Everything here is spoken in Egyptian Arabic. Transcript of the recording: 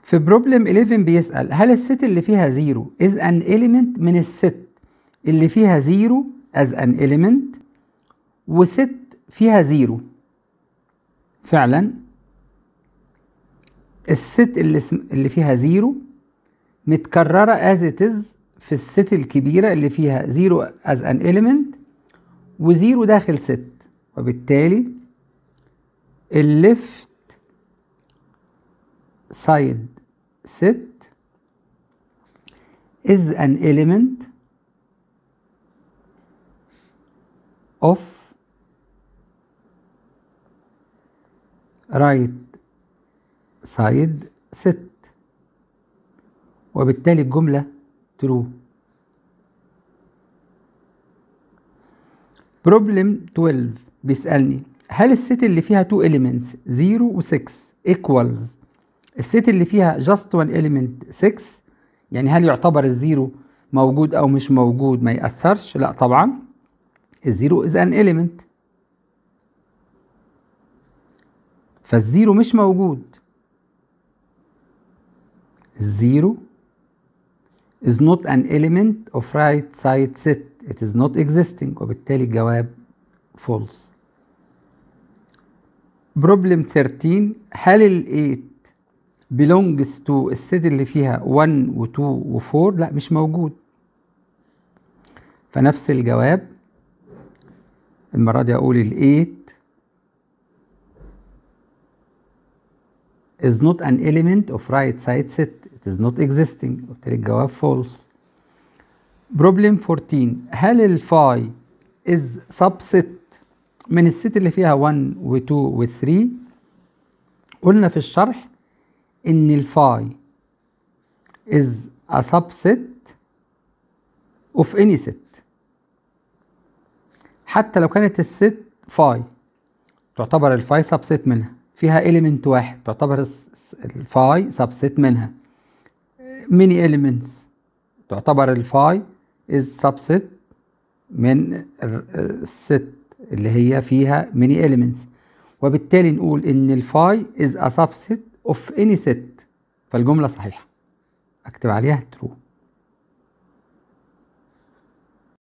في بروبلم 11 بيسأل هل الست اللي فيها زيرو is an element من الست اللي فيها زيرو as an element وست فيها زيرو فعلا الست اللي, اسم اللي فيها زيرو متكررة as it is في الست الكبيرة اللي فيها زيرو as an element وزيرو داخل ست وبالتالي الليفت side set is an element of right side set وبالتالي الجملة true بروبلم 12 بيسألني هل الست اللي فيها two elements 0 و 6 equals الست اللي فيها just one element 6 يعني هل يعتبر الزيرو موجود او مش موجود ما يأثرش لا طبعا الزيرو is an element فالزيرو مش موجود الزيرو is not an element of right side set it is not existing وبالتالي الجواب false problem 13 هل ال 8 belongs to الست اللي فيها 1 و 2 و 4 لا مش موجود فنفس الجواب المرة دي أقول ال 8 is not an element of right side set it is not existing وبالتالي الجواب false problem 14 هل الفاي is subset من الست اللي فيها 1 و 2 و 3 قلنا في الشرح ان الفاي is a subset of any set حتى لو كانت الست فاي تعتبر الفاي سبست منها فيها element واحد تعتبر الفاي سبست منها many elements تعتبر الفاي is subset من الست اللي هي فيها many elements وبالتالي نقول ان الفاي is a subset of any set فالجملة صحيحة اكتب عليها true